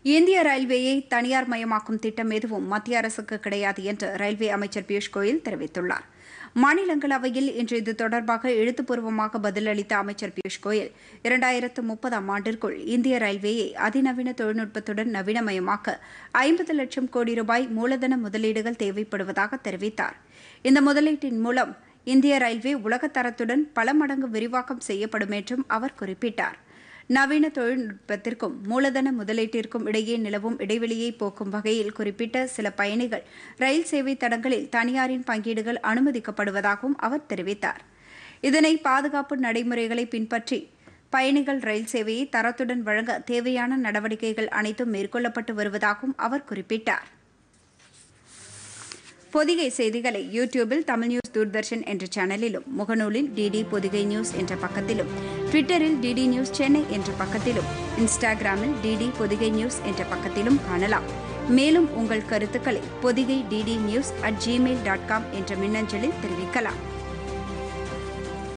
இந்திய ரயில்வேயை தனியார் மயமாக்கும் திட்டம் எதுவும் மத்திய அரசுக்கு கிடையாது என்று ரயில்வே அமைச்சர் பியூஷ் கோயல் தெரிவித்துள்ளார் மாநிலங்களவையில் இன்று இது தொடர்பாக எழுத்துப்பூர்வமாக பதிலளித்த அமைச்சர் பியூஷ் கோயல் இரண்டாயிரத்து முப்பதாம் ஆண்டிற்குள் இந்திய ரயில்வேயை அதிநவீன தொழில்நுட்பத்துடன் நவீனமயமாக்க ஐம்பது லட்சம் கோடி ரூபாய் மூலதன முதலீடுகள் தேவைப்படுவதாக தெரிவித்தார் இந்த முதலீட்டின் மூலம் இந்திய ரயில்வே உலகத்தரத்துடன் பல மடங்கு விரிவாக்கம் செய்யப்படும் என்றும் அவர் குறிப்பிட்டார் நவீன தொழில்நுட்பத்திற்கும் மூலதன முதலீட்டிற்கும் இடையே நிலவும் இடைவெளியை போக்கும் வகையில் குறிப்பிட்ட சில பயணிகள் ரயில் சேவை தடங்களில் தனியாரின் பங்கீடுகள் அனுமதிக்கப்படுவதாகவும் அவர் தெரிவித்தார் இதனை பாதுகாப்பு நடைமுறைகளை பின்பற்றி பயணிகள் ரயில் சேவையை தரத்துடன் வழங்க தேவையான நடவடிக்கைகள் அனைத்தும் மேற்கொள்ளப்பட்டு வருவதாகவும் அவர் குறிப்பிட்டார் பொதிகை செய்திகளை யூடியூபில் தமிழ் நியூஸ் தூர்தர்ஷன் என்ற சேனலிலும் முகநூலில் டிடி பொதிகை நியூஸ் என்ற பக்கத்திலும் ட்விட்டரில் டிடி நியூஸ் சென்னை என்ற பக்கத்திலும் இன்ஸ்டாகிராமில் டிடி பொதிகை நியூஸ் என்ற பக்கத்திலும் காணலாம் மேலும் உங்கள் கருத்துக்களை Podhigai DD news at Gmail dot com என்ற மின்னஞ்சலில் தெரிவிக்கலாம்